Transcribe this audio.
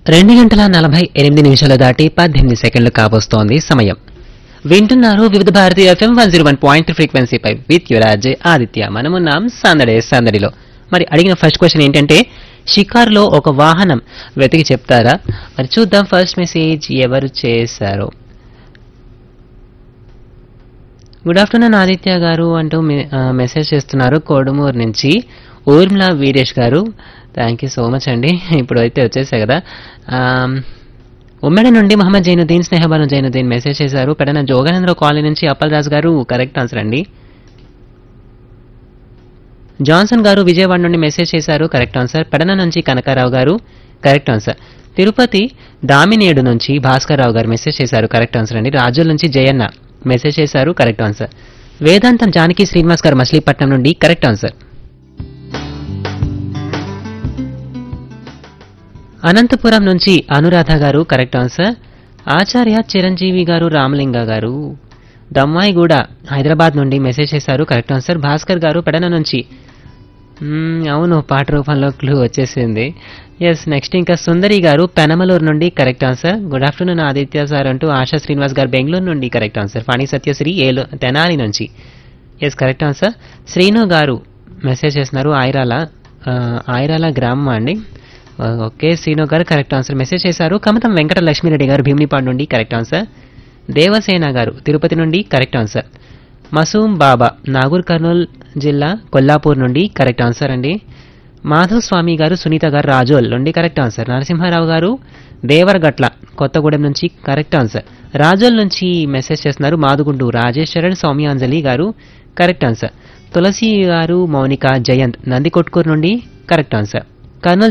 రెండు గంటల నలభై ఎనిమిది నిమిషాలు దాటి పద్దెనిమిది సెకండ్లు కాబోస్తోంది సమయం వింటున్నారు Vividha Bharati FM one zero one point ఫ్రీక్వెన్సీపై విత్ యువరాజ్ ఆదిత్య మనమున్నాం సందడే సందడిలో మరి అడిగిన ఫస్ట్ క్వశ్చన్ ఏంటంటే షికార్లో ఒక వాహనం వెతికి చెప్తారా మరి చూద్దాం ఫస్ట్ మెసేజ్ ఎవరు చేశారో గుడ్ ఆఫ్టర్నూన్ ఆదిత్య గారు అంటూ మె- ఆ, మెసేజ్ చేస్తున్నారు కోడుమూరు నుంచి ఊర్మిళ వీరేష్ గారు థ్యాంక్ యూ సో మచ్ అండి ఇప్పుడు అయితే వచ్చేసాయి కదా ఆమ్, ఉమ్మడి నుండి మహమ్మద్ జైనుద్దీన్ స్నేహబాను జైనుద్దీన్ మెసేజ్ చేశారు పెడన జోగానంద్ర కాలనీ నుంచి అప్పలరాజు గారు కరెక్ట్ ఆన్సర్ అండి జాన్సన్ గారు విజయవాడ నుండి మెసేజ్ చేశారు కరెక్ట్ ఆన్సర్ పెడన నుంచి కనకారావు గారు కరెక్ట్ ఆన్సర్ తిరుపతి దామినేడు నుంచి భాస్కర్ రావు గారు మెసేజ్ చేశారు కరెక్ట్ ఆన్సర్ అండి రాజుల నుంచి జయన్న మెసేజ్ చేశారు కరెక్ట్ ఆన్సర్ వేదాంతం జానకి శ్రీనివాస్ గారు మచిలీపట్నం నుండి కరెక్ట్ ఆన్సర్ అనంతపురం నుంచి అనురాధ గారు కరెక్ట్ ఆన్సర్ ఆచార్య చిరంజీవి గారు రామలింగ గారు దమ్మాయిగూడ హైదరాబాద్ నుండి మెసేజ్ చేశారు కరెక్ట్ ఆన్సర్ భాస్కర్ గారు పెడన నుంచి మ్మ్, అవును పాట రూపంలో క్లూ వచ్చేసింది ఎస్ నెక్స్ట్ ఇంకా సుందరి గారు పెనమలూరు నుండి correct answer good afternoon Aditya sir అంటూ ఆశా శ్రీనివాస్ గారు బెంగళూరు నుండి కరెక్ట్ ఆన్సర్ ఫణి సత్యశ్రీ ఏలు తెనాలి నుంచి ఎస్ కరెక్ట్ ఆన్సర్ శ్రీను గారు మెసేజ్ చేస్తున్నారు ఆయిరాల ఆ, ఆయిరాల గ్రామం అండి ఆ, ఓకే శ్రీను గారు కరెక్ట్ ఆన్సర్ మెసేజ్ చేశారు కమతం వెంకట లక్ష్మీరెడ్డి గారు భీమినిపాడు నుండి కరెక్ట్ ఆన్సర్ దేవసేన గారు తిరుపతి నుండి కరెక్ట్ ఆన్సర్ మసూమ్ బాబా నాగూర్ కర్నూల్ జిల్లా కొల్లాపూర్ నుండి కరెక్ట్ ఆన్సర్ అండి మాధవ్ స్వామి గారు సునీత గారు రాజోల్ నుండి కరెక్ట్ ఆన్సర్ నరసింహారావు గారు దేవరగట్ల కొత్తగూడెం నుంచి కరెక్ట్ ఆన్సర్ రాజోల్ నుంచి మెసేజ్ చేస్తున్నారు మాదుగుండు రాజేశ్వరన్ సౌమ్యాంజలి గారు కరెక్ట్ ఆన్సర్ తులసి గారు మౌనిక జయంత్ నందికొట్కూరు నుండి కరెక్ట్ ఆన్సర్ కర్నూలు